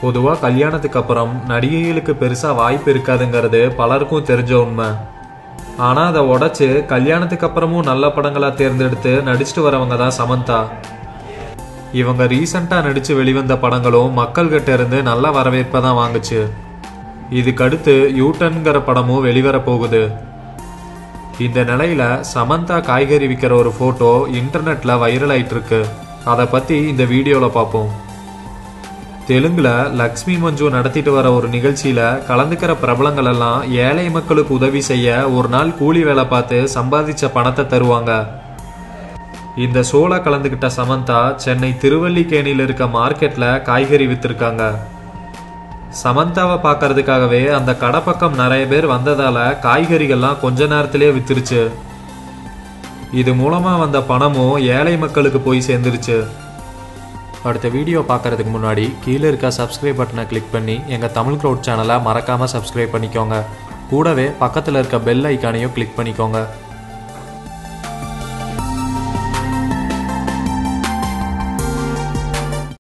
பொதுவாக கல்யாணத்துக்கு அப்புறம் நடிகைகளுக்கு பெருசாக வாய்ப்பு இருக்காதுங்கிறது பலருக்கும் தெரிஞ்ச உண்மை ஆனால் அதை உடைச்சு கல்யாணத்துக்கு அப்புறமும் நல்ல படங்களாக தேர்ந்தெடுத்து நடிச்சிட்டு வரவங்க தான் சமந்தா இவங்க ரீசண்டாக நடித்து வெளிவந்த படங்களும் மக்கள்கிட்ட இருந்து நல்ல வரவேற்பை தான் வாங்குச்சு இதுக்கடுத்து யூட்டன்கிற படமும் வெளிவர போகுது இந்த நிலையில சமந்தா காய்கறி விற்கிற ஒரு போட்டோ இன்டர்நெட்ல வைரல் ஆயிட்டு இருக்கு அதை பத்தி இந்த வீடியோல பார்ப்போம் தெலுங்குல லக்ஷ்மி மஞ்சு நடத்திட்டு வர ஒரு நிகழ்ச்சியில கலந்துக்கிற பிரபலங்கள் எல்லாம் ஏழை மக்களுக்கு உதவி செய்ய ஒரு நாள் கூலி வேலை பார்த்து சம்பாதிச்ச பணத்தை தருவாங்க இந்த ஷோல கலந்துக்கிட்ட சமந்தா சென்னை திருவல்லிக்கேணியில் இருக்க மார்க்கெட்ல காய்கறி வித்திருக்காங்க சமந்தாவை பார்க்கறதுக்காகவே அந்த கடை பக்கம் நிறைய பேர் வந்ததால காய்கறிகள்லாம் கொஞ்ச நேரத்திலே வித்துருச்சு இது மூலமா வந்த பணமும் ஏழை மக்களுக்கு போய் சேர்ந்துருச்சு அடுத்த வீடியோ பார்க்கறதுக்கு முன்னாடி கீழே இருக்க சப்ஸ்கிரைப் பட்டனை கிளிக் பண்ணி எங்கள் தமிழ் க்ரௌட் சேனலை மறக்காமல் சப்ஸ்கிரைப் பண்ணிக்கோங்க கூடவே பக்கத்தில் இருக்க பெல் ஐக்கானையும் கிளிக் பண்ணிக்கோங்க